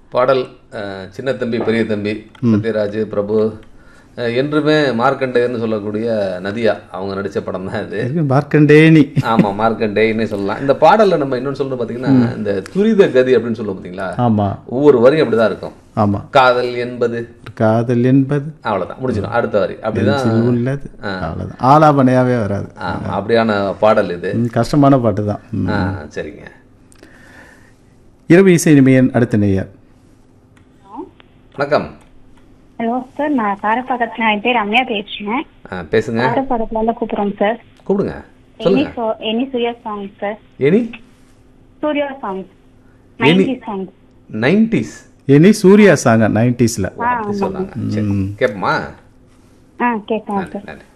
பாடல் அஹ், சின்ன தம்பி பெரிய தம்பி சத்யராஜ் பிரபு அஹ், என்றுமே மார்க்கண்டேயர்னு சொல்லக்கூடிய நதியா அவங்க நடிச்ச படம் தான் இது இருக்கு மார்க்கண்டேனி ஆமா மார்க்கண்டேயன்னே சொல்லலாம் இந்த பாடல்ல நம்ம இன்னொன்னு சொல்றது பாத்தீங்கன்னா இந்த துரித கதி அப்படின்னு சொல்லுவோம் பாத்தீங்களா ஆமா ஒவ்வொரு வரியும் அப்படிதான் இருக்கும் ஆமா காதல் என்பது காதல் என்பது அவ்வளவுதான் முடிச்சிடும் அடுத்த வரி அப்படிதான் நெஞ்சில் உள்ளது அவ்வளவுதான் ஆலாபனையாவே வராது ஆமா, அப்படியான பாடல் இது ம், கஷ்டமான பாட்டு தான் ம். ஆ, சரிங்க இரவு இசை இனிமையன் அடுத்த நேயர் வணக்கம் ஹலோ சார் நான் காரப்பாக்கத்துல என் பேர் ரம்யா பேசுறேன் ஆ, பேசுங்க காரப்பாக்கத்துல இருந்து கூப்பிடுறோம் சார் கூப்பிடுங்க எனி சொல்லுங்க சோ- any Suriya song sir any Suriya song any ninety song nineties இனி சூர்யா சாங்க நைன்டிஸ்ல அப்படி சொன்னாங்க சரி கேட்போமா ஆ கேட்கலாம் சார் நன்றி